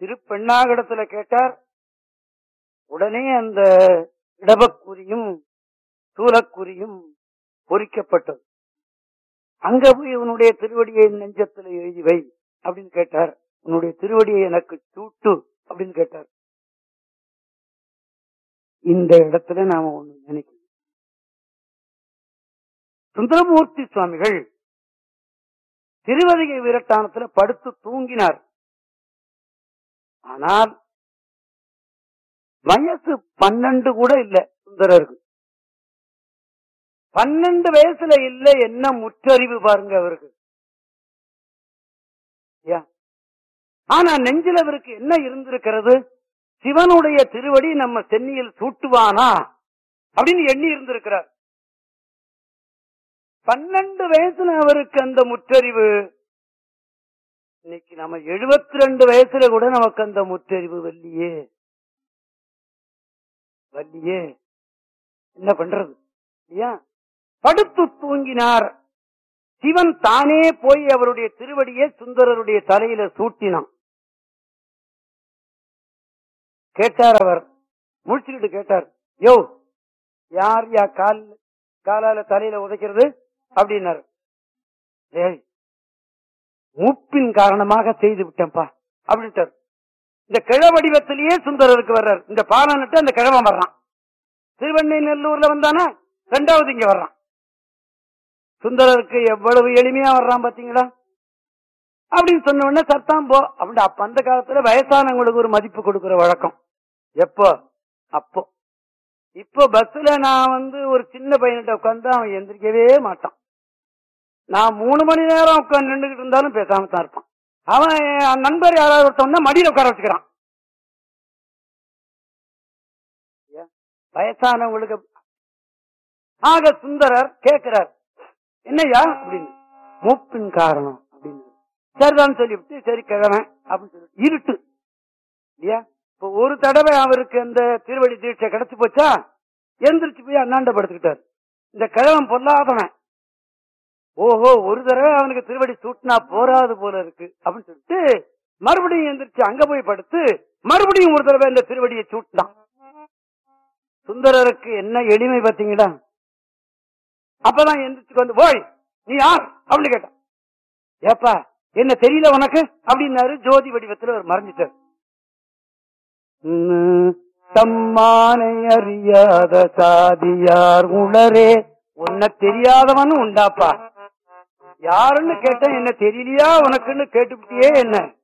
இரு பெண்ணாகடத்துல கேட்டார் உடனே அந்த இடபக்குறியும் சூலக்குறியும் பொறிக்கப்பட்டது அங்க போய் உன்னுடைய திருவடியை நெஞ்சத்துல எழுதி வை அப்படின்னு கேட்டார் உன்னுடைய திருவடியை எனக்கு சூட்டு அப்படின்னு கேட்டார் இந்த இடத்துல நாம ஒண்ணு நினைக்கணும் சுந்தரமூர்த்தி சுவாமிகள் திருவதிகை வீரட்டானத்துல படுத்து தூங்கினார் ஆனால் வயசு பன்னெண்டு கூட இல்ல சுந்தரருக்கு பன்னெண்டு வயசுல இல்ல என்ன முற்றறிவு பாருங்க அவருக்கு ஏன்? ஆனா நெஞ்சில் அவருக்கு என்ன இருந்திருக்கிறது சிவனுடைய திருவடி நம்ம சென்னியில் சூட்டுவானா அப்படின்னு எண்ணி இருந்திருக்கிறார் பன்னெண்டு வயசுல அவருக்கு அந்த முற்றறிவு இன்னைக்கு நம்ம எழுபத்தி ரெண்டு வயசுல கூட நமக்கு அந்த முற்றறிவு வல்லியே வல்லியே என்ன பண்றது இல்லையா படுத்து தூங்கினார் சிவன் தானே போய் அவருடைய திருவடியை சுந்தரருடைய தலையில சூட்டினான் கேட்டார் அவர் முடிச்சுக்கிட்டு கேட்டார் யோ யார் யா கால் காலால தலையில உதைக்கிறது அப்படின்னாரு ஏய் மூப்பின் காரணமாக செய்து விட்டேன்ப்பா அப்படின்ட்டார் இந்த கிழ வடிவத்திலேயே சுந்தரருக்கு வர்றார் இந்த பாலன்ட்டு அந்த கிழவன் வர்றான் திருவண்ணை நல்லூர்ல வந்தானா ரெண்டாவது இங்க வர்றான் சுந்தரருக்கு எவ்வளவு எளிமையா வர்றான் பாத்தீங்களா அப்படின்னு சொன்ன உடனே சத்தாம் போ அப்படின்னு அப்ப அந்த காலத்துல வயசானவங்களுக்கு ஒரு மதிப்பு கொடுக்கிற வழக்கம் எப்போ அப்போ இப்போ பஸ்ல நான் வந்து ஒரு சின்ன பையன்கிட்ட உட்காந்து அவன் எந்திரிக்கவே மாட்டான் நான் மூணு மணி நேரம் உட்காந்து நின்றுகிட்டு இருந்தாலும் பேசாம தான் இருப்பான் அவன் என் நண்பர் யாராவது ஒருத்தவன் மடியில உட்கார வச்சுக்கிறான் ஏன்? வயசானவங்களுக்கு ஆக சுந்தரர் கேட்கிறார் என்னய்யா அப்படின்னு மூப்பின் காரணம் அப்படின்னு சரிதான் சொல்லிவிட்டு சரி கிழமை அப்படின்னு சொல்லி இருட்டு இல்லையா இப்ப ஒரு தடவை அவருக்கு அந்த திருவடி தீட்சை கிடைச்சு போச்சா எந்திரிச்சு போய் அண்ணாண்ட படுத்துக்கிட்டார் இந்த கிழவன் பொல்லாதவன் ஓஹோ ஒரு தடவை அவனுக்கு திருவடி சூட்டினா போராது போல இருக்கு அப்படின்னு சொல்லிட்டு மறுபடியும் எந்திரிச்சு அங்க போய் படுத்து மறுபடியும் ஒரு தடவை இந்த திருவடியை சூட்டினான் சுந்தரருக்கு என்ன எளிமை பாத்தீங்களா அப்பதான் எந்திரிச்சு வந்து போய் நீ யார் அப்படின்னு கேட்டான் ஏப்பா என்ன தெரியல உனக்கு அப்படின்னாரு ஜோதி வடிவத்துல அவர் மறைஞ்சிட்டார் உம், தம்மானை அறியாத சாதியார் உளரே உன்னை தெரியாதவனும் உண்டாப்பா யாருன்னு கேட்டேன் என்ன தெரியலையா உனக்குன்னு கேட்டுவிட்டியே என்ன